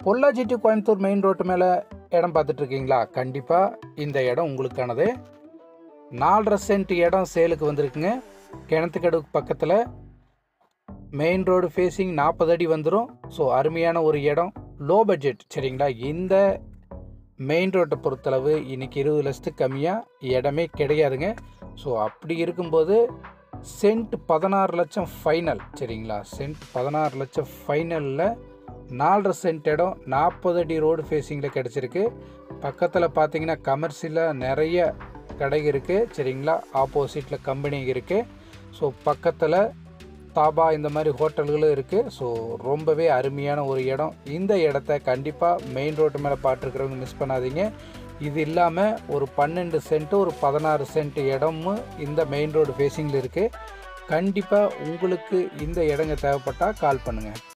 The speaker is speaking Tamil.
Pollachi to Coimbatore main road மேலே இடம் பார்த்துட்டு இருக்கீங்களா கண்டிப்பாக இந்த இடம் உங்களுக்கானது நாலரை சென்ட் இடம் சேலுக்கு வந்திருக்குங்க கிணத்துக்கடுக்கு பக்கத்தில் மெயின் ரோடு ஃபேஸிங் நாற்பது அடி வந்துடும் ஸோ அருமையான ஒரு இடம் லோ பட்ஜெட் சரிங்களா இந்த மெயின் ரோட்டை பொறுத்தளவு இன்னைக்கு இருபது லட்சத்துக்கு கம்மியாக இடமே கிடையாதுங்க ஸோ அப்படி இருக்கும்போது சென்ட் பதினாறு லட்சம் ஃபைனல் சரிங்களா சென்ட் பதினாறு லட்சம் ஃபைனலில் நாலரை சென்ட் இடம் நாற்பது அடி ரோடு ஃபேஸிங்கில் கிடச்சிருக்கு பக்கத்தில் பார்த்தீங்கன்னா கமர்ஷியலாக நிறைய கடை இருக்குது சரிங்களா ஆப்போசிட்டில் கம்பெனி இருக்குது ஸோ பக்கத்தில் தாபா இந்த மாதிரி ஹோட்டல்களும் இருக்குது ஸோ ரொம்பவே அருமையான ஒரு இடம் இந்த இடத்த கண்டிப்பாக மெயின் ரோட்டு மேலே பார்த்துருக்கிறவங்க மிஸ் பண்ணாதீங்க இது இல்லாமல் ஒரு பன்னெண்டு சென்ட் ஒரு பதினாறு சென்ட் இடமும் இந்த மெயின் ரோடு ஃபேஸிங்கில் இருக்குது கண்டிப்பாக உங்களுக்கு இந்த இடங்க தேவைப்பட்டால் கால் பண்ணுங்கள்